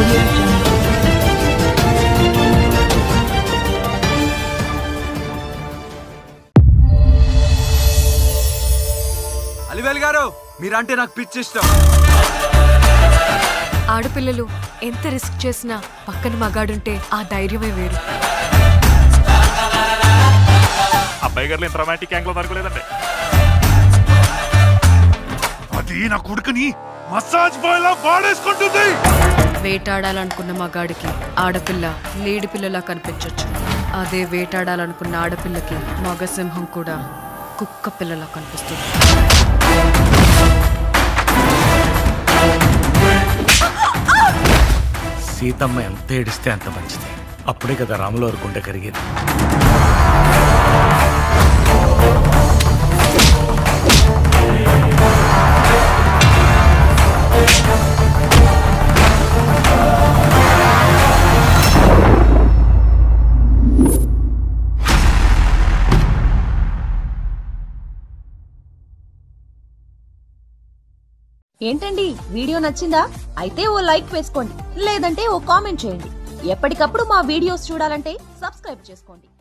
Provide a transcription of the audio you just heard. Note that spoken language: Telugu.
audio jungle. అలివేల్ గారు మీరంటే నాకు పిచ్చి ఇష్టం ఆడపిల్లలు ఎంత రిస్క్ చేసినా పక్కన మగాడుంటే ఆ ధైర్యమే వేరు అబ్బాయి గారు ఇంత రొమాంటిక్ యాంగిల్ దొరకలేదండి అది నా కొడుకుని మసాజ్ బాయ్ లా వాడేసుకుంటుంది వేటాడాలనుకున్న మగాడికి ఆడపిల్ల లేడి పిల్లలా కనిపించొచ్చు అదే వేటాడాలనుకున్న ఆడపిల్లకి మగ సింహం కూడా కుక్క పిల్లలా కనిపిస్తుంది సీతమ్మ ఎంత ఏడిస్తే అంత మంచిది అప్పుడే కదా రాముల వరకు ఉండే కరిగేది ఏంటండి వీడియో నచ్చిందా అయితే ఓ లైక్ వేసుకోండి లేదంటే ఓ కామెంట్ చేయండి ఎప్పటికప్పుడు మా వీడియోస్ చూడాలంటే సబ్స్క్రైబ్ చేసుకోండి